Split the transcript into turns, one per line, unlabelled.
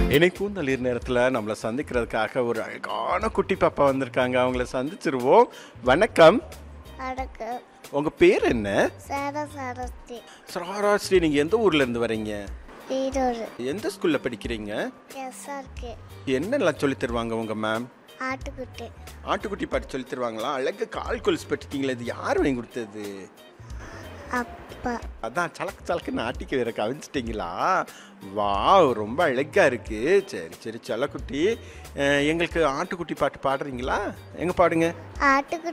இணைக்கும் தளிர் நேரத்தில் நம்மளை சந்திக்கிறதுக்காக ஒரு அழகான குட்டி பாப்பா வந்திருக்காங்க அவங்கள சந்திச்சிருவோம் வணக்கம்
வணக்கம்
உங்கள் பேர் என்ன
சார சரஸ்தி
சராராஸ்ரீ நீங்கள் எந்த ஊர்ல இருந்து வரீங்க
ஈரோடு
எந்த ஸ்கூலில் படிக்கிறீங்க
எஸ்ஆர்கே
என்னெல்லாம் சொல்லி தருவாங்க உங்கள் மேம்
ஆட்டுக்குட்டி
ஆட்டுக்குட்டி பாட்டு சொல்லி தருவாங்களா அழகு கால் கொலுசு பட்டிருக்கீங்களா இது யார் வாங்கி கொடுத்தது
அப்பா
அதான் சலக்கு சலக்குன்னு ஆட்டிக்கு வேற கவிச்சிட்டிங்களா வா ரொம்ப அழகா இருக்கு சரி சரி செல்லக்குட்டி அஹ், எங்களுக்கு ஆட்டுக்குட்டி பாட்டு பாடுறீங்களா எங்க பாடுங்க
ஆட்டுக்குட்டி